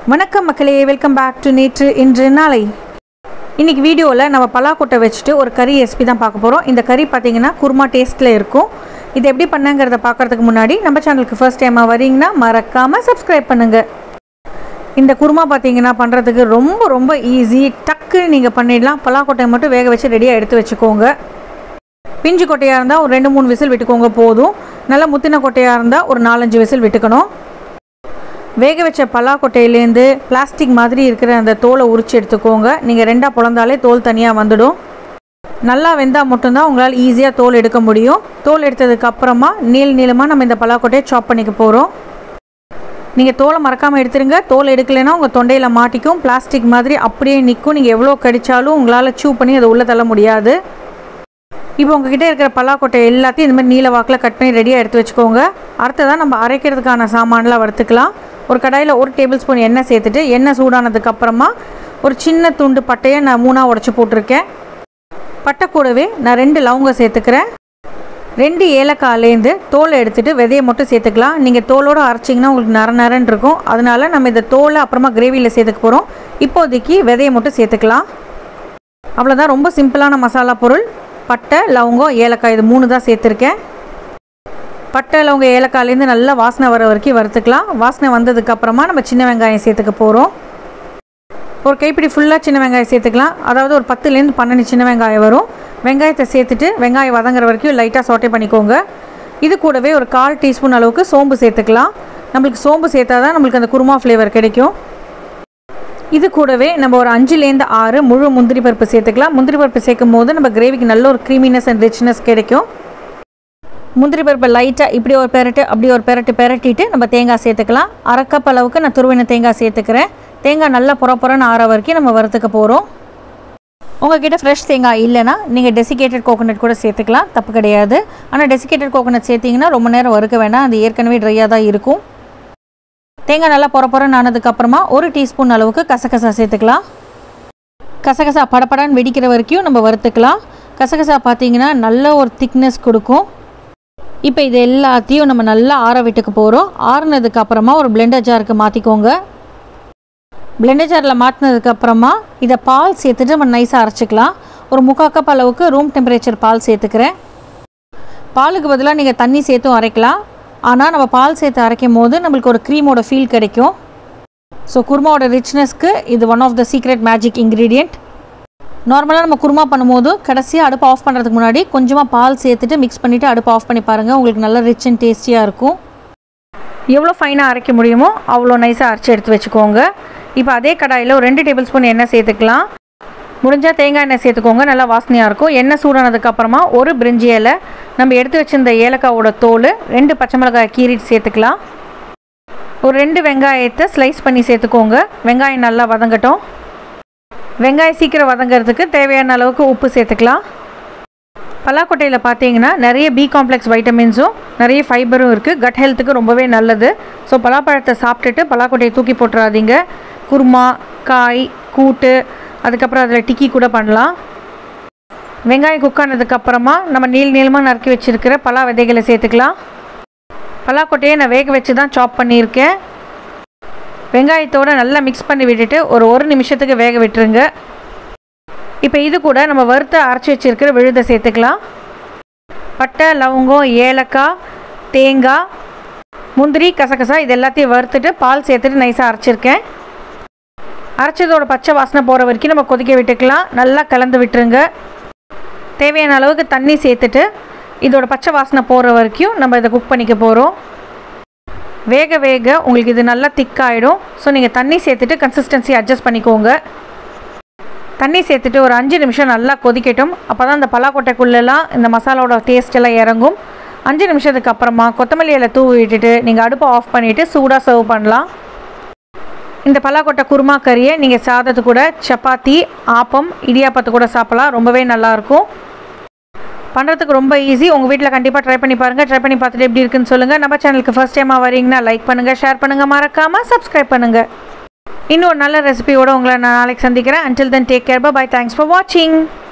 வணக்கம் மக்களே welcome back to நேற்று இன்று நாளை இன்றைக்கி வீடியோவில் நம்ம பலாக்கொட்டை வச்சுட்டு ஒரு கறி ரெசிபி தான் பார்க்க போகிறோம் இந்த கறி பார்த்தீங்கன்னா குருமா டேஸ்ட்டில் இருக்கும் இது எப்படி பண்ணங்கிறத பார்க்குறதுக்கு முன்னாடி நம்ம சேனலுக்கு ஃபர்ஸ்ட் டைமாக வரீங்கன்னா மறக்காமல் சப்ஸ்கிரைப் பண்ணுங்கள் இந்த குருமா பார்த்தீங்கன்னா பண்ணுறதுக்கு ரொம்ப ரொம்ப ஈஸி டக்கு நீங்கள் பண்ணிடலாம் பலாக்கொட்டையை மட்டும் வேக வச்சு ரெடியாக எடுத்து வச்சுக்கோங்க பிஞ்சு கொட்டையாக இருந்தால் ஒரு ரெண்டு மூணு விசில் விட்டுக்கோங்க போதும் நல்லா முத்தின கொட்டையாக இருந்தால் ஒரு நாலஞ்சு விசில் விட்டுக்கணும் வேக வச்ச பலாக்கொட்டையிலேருந்து பிளாஸ்டிக் மாதிரி இருக்கிற அந்த தோலை உரிச்சு எடுத்துக்கோங்க நீங்கள் ரெண்டாக பிளந்தாலே தோல் தனியாக வந்துடும் நல்லா வெந்தால் மட்டும்தான் உங்களால் ஈஸியாக தோல் எடுக்க முடியும் தோல் எடுத்ததுக்கு அப்புறமா நீள் நீளமாக நம்ம இந்த பலாக்கொட்டையை சாப் பண்ணிக்க போகிறோம் நீங்கள் தோலை மறக்காமல் எடுத்துருங்க தோல் எடுக்கலைன்னா உங்கள் தொண்டையில் மாட்டிக்கும் பிளாஸ்டிக் மாதிரி அப்படியே நிற்கும் நீங்கள் எவ்வளோ கடித்தாலும் உங்களால் சூ பண்ணி அதை உள்ளே தள்ள முடியாது இப்போ உங்ககிட்ட இருக்கிற பலாக்கொட்டை எல்லாத்தையும் இந்த மாதிரி நீல வாக்கில் கட் பண்ணி ரெடியாக எடுத்து வச்சுக்கோங்க அடுத்ததான் நம்ம அரைக்கிறதுக்கான சாமான்லாம் வறுத்துக்கலாம் ஒரு கடாயில் ஒரு டேபிள் ஸ்பூன் எண்ணெய் சேர்த்துட்டு எண்ணெய் சூடானதுக்கு அப்புறமா ஒரு சின்ன துண்டு பட்டையை நான் மூணாக உடச்சி போட்டிருக்கேன் பட்டை கூடவே நான் ரெண்டு லவங்கம் சேர்த்துக்கிறேன் ரெண்டு ஏலக்காயிலேருந்து தோலை எடுத்துகிட்டு விதையை மட்டும் சேர்த்துக்கலாம் நீங்கள் தோலோடு அரைச்சிங்கன்னா உங்களுக்கு நர நரன்னு இருக்கும் அதனால நம்ம இந்த தோலை அப்புறமா கிரேவியில் சேர்த்துக்க போகிறோம் இப்போதைக்கு விதையை மட்டும் சேர்த்துக்கலாம் அவ்வளோதான் ரொம்ப சிம்பிளான மசாலா பொருள் பட்டை லவங்கம் ஏலக்காய் இது மூணு தான் சேர்த்துருக்கேன் பட்டை லவங்க ஏலக்காயிலேருந்து நல்லா வாசனை வர வரைக்கும் வறுத்துக்கலாம் வாசனை வந்ததுக்கப்புறமா நம்ம சின்ன வெங்காயம் சேர்த்துக்க போகிறோம் ஒரு கைப்பிடி ஃபுல்லாக சின்ன வெங்காயம் சேர்த்துக்கலாம் அதாவது ஒரு பத்துலேருந்து பன்னெண்டு சின்ன வெங்காயம் வரும் வெங்காயத்தை சேர்த்துட்டு வெங்காயம் வதங்குற வரைக்கும் லைட்டாக சோட்டை பண்ணிக்கோங்க இது கூடவே ஒரு கால் டீஸ்பூன் அளவுக்கு சோம்பு சேர்த்துக்கலாம் நம்மளுக்கு சோம்பு சேர்த்தா தான் நம்மளுக்கு அந்த குருமா ஃப்ளேவர் கிடைக்கும் இது கூடவே நம்ம ஒரு அஞ்சுலேருந்து ஆறு முழு முந்திரி பருப்பு சேர்த்துக்கலாம் முந்திரி பருப்பு சேர்க்கும் போது நம்ம கிரேவிக்கு நல்ல ஒரு க்ரீமினஸ் அண்ட் ரிச்னஸ் கிடைக்கும் முந்திரி பருப்பை லைட்டாக இப்படி ஒரு பெரட்டு அப்படி ஒரு பெரட்டு பெரட்டிட்டு நம்ம தேங்காய் சேர்த்துக்கலாம் அரை கப் அளவுக்கு நான் துருவின தேங்காய் சேர்த்துக்கிறேன் தேங்காய் நல்லா புற புறன்னு ஆற வரைக்கும் நம்ம வறுத்துக்க போகிறோம் உங்ககிட்ட ஃப்ரெஷ் தேங்காய் இல்லைன்னா நீங்கள் டெசிகேட்டட் கோகோனட் கூட சேர்த்துக்கலாம் தப்பு கிடையாது ஆனால் டெசிகேட்டட் கோகோனட் சேர்த்திங்கன்னா ரொம்ப நேரம் வறுக்க வேண்டாம் அது ஏற்கனவே ட்ரையாக தான் இருக்கும் தேங்காய் நல்லா புற புறன்னு ஆனதுக்கப்புறமா ஒரு டீஸ்பூன் அளவுக்கு கசகசா சேர்த்துக்கலாம் கசகசா படப்படன்னு வெடிக்கிற வரைக்கும் நம்ம வறுத்துக்கலாம் கசகசா பார்த்தீங்கன்னா நல்ல ஒரு திக்னஸ் கொடுக்கும் இப்போ இது எல்லாத்தையும் நம்ம நல்லா ஆற விட்டுக்க போகிறோம் ஆறுனதுக்கு அப்புறமா ஒரு பிளெண்டர் ஜாருக்கு மாற்றிக்கோங்க பிளெண்டர் ஜாரில் மாற்றினதுக்கு அப்புறமா இதை பால் சேர்த்துட்டு நம்ம நைஸாக அரைச்சிக்கலாம் ஒரு முக்கால் கப் அளவுக்கு ரூம் டெம்பரேச்சர் பால் சேர்த்துக்கிறேன் பாலுக்கு பதிலாக நீங்கள் தண்ணி சேர்த்தும் அரைக்கலாம் ஆனால் நம்ம பால் சேர்த்து அரைக்கும் போது நம்மளுக்கு ஒரு க்ரீமோட ஃபீல் கிடைக்கும் ஸோ குருமாவோட ரிச்னஸ்க்கு இது one of the secret magic ingredient நார்மலாக நம்ம குருமா பண்ணும்போது கடைசியாக அடுப்பு ஆஃப் பண்ணுறதுக்கு முன்னாடி கொஞ்சமாக பால் சேர்த்துட்டு மிக்ஸ் பண்ணிவிட்டு அடுப்பு ஆஃப் பண்ணி பாருங்கள் உங்களுக்கு நல்லா ரிச் அண்ட் டேஸ்டியாக இருக்கும் எவ்வளோ ஃபைனாக அரைக்க முடியுமோ அவ்வளோ நைஸாக அரைச்சி எடுத்து வச்சுக்கோங்க இப்போ அதே கடாயில் ஒரு ரெண்டு டேபிள் ஸ்பூன் எண்ணெய் சேர்த்துக்கலாம் முடிஞ்சால் தேங்காய் எண்ணெய் சேர்த்துக்கோங்க நல்லா வாசனையாக இருக்கும் எண்ணெய் சூடானதுக்கப்புறமா ஒரு பிரிஞ்சி இலை நம்ம எடுத்து வச்சிருந்த ஏலக்காவோட தோல் ரெண்டு பச்சை மிளகாய் கீரிட்டு சேர்த்துக்கலாம் ஒரு ரெண்டு வெங்காயத்தை ஸ்லைஸ் பண்ணி சேர்த்துக்கோங்க வெங்காயம் நல்லா வதங்கட்டும் வெங்காயம் சீக்கிரம் வதங்கிறதுக்கு தேவையான அளவுக்கு உப்பு சேர்த்துக்கலாம் பலாக்கொட்டையில் பார்த்தீங்கன்னா நிறைய பி காம்ப்ளெக்ஸ் வைட்டமின்ஸும் நிறைய ஃபைபரும் இருக்குது கட் ஹெல்த்துக்கு ரொம்பவே நல்லது ஸோ பலாப்பழத்தை சாப்பிட்டுட்டு பலாக்கொட்டையை தூக்கி போட்டுறாதீங்க குருமா காய் கூட்டு அதுக்கப்புறம் அதில் டிக்கி கூட பண்ணலாம் வெங்காயம் குக் ஆனதுக்கப்புறமா நம்ம நீள் நீளமாக நறுக்கி வச்சுருக்கிற பலா விதைகளை சேர்த்துக்கலாம் பலாக்கொட்டையை நான் வேக வச்சு தான் சாப் பண்ணியிருக்கேன் வெங்காயத்தோடு நல்லா மிக்ஸ் பண்ணி விட்டுட்டு ஒரு ஒரு நிமிஷத்துக்கு வேக விட்டுருங்க இப்போ இது கூட நம்ம வறுத்த அரைச்சி வச்சுருக்கிற விழுதை சேர்த்துக்கலாம் பட்டை லவங்கம் ஏலக்காய் தேங்காய் முந்திரி கசகசா இது எல்லாத்தையும் வறுத்துட்டு பால் சேர்த்துட்டு நைஸாக அரைச்சிருக்கேன் அரைச்சதோட பச்சை வாசனை போகிற வரைக்கும் நம்ம கொதிக்க விட்டுக்கலாம் நல்லா கலந்து விட்டுருங்க தேவையான அளவுக்கு தண்ணி சேர்த்துட்டு இதோட பச்சை வாசனை போகிற வரைக்கும் நம்ம இதை குக் பண்ணிக்க போகிறோம் வேக வேக உங்களுக்கு இது நல்லா திக்காயிடும் ஸோ நீங்கள் தண்ணி சேர்த்துட்டு கன்சிஸ்டன்சி அட்ஜஸ்ட் பண்ணிக்கோங்க தண்ணி சேர்த்துட்டு ஒரு அஞ்சு நிமிஷம் நல்லா கொதிக்கட்டும் அப்போ தான் இந்த பலாக்கொட்டைக்குள்ளெல்லாம் இந்த மசாலாவோட டேஸ்ட் எல்லாம் இறங்கும் அஞ்சு நிமிஷத்துக்கு அப்புறமா கொத்தமல்லி இலை தூவி விட்டுட்டு நீங்கள் அடுப்பை ஆஃப் பண்ணிவிட்டு சூடாக சர்வ் பண்ணலாம் இந்த பலாக்கொட்டை குருமா கறியை நீங்கள் சாதத்து கூட சப்பாத்தி ஆப்பம் இடியாப்பத்து கூட சாப்பிடலாம் ரொம்பவே நல்லாயிருக்கும் பண்ணுறதுக்கு ரொம்ப ஈஸி உங்கள் வீட்டில் கண்டிப்பாக ட்ரை பண்ணி பாருங்கள் ட்ரை பண்ணி பார்த்துட்டு எப்படி இருக்குன்னு சொல்லுங்கள் நம்ம சேனலுக்கு ஃபஸ்ட் டைமாக வரீங்கன்னா லைக் பண்ணுங்கள் ஷேர் பண்ணுங்கள் மறக்காமல் சப்ஸ்கிரைப் பண்ணுங்கள் இன்னும் ஒரு நல்ல ரெசிபியோடு உங்களை நான் நாளைக்கு சந்திக்கிறேன் until then take care bye thanks for வாட்சிங்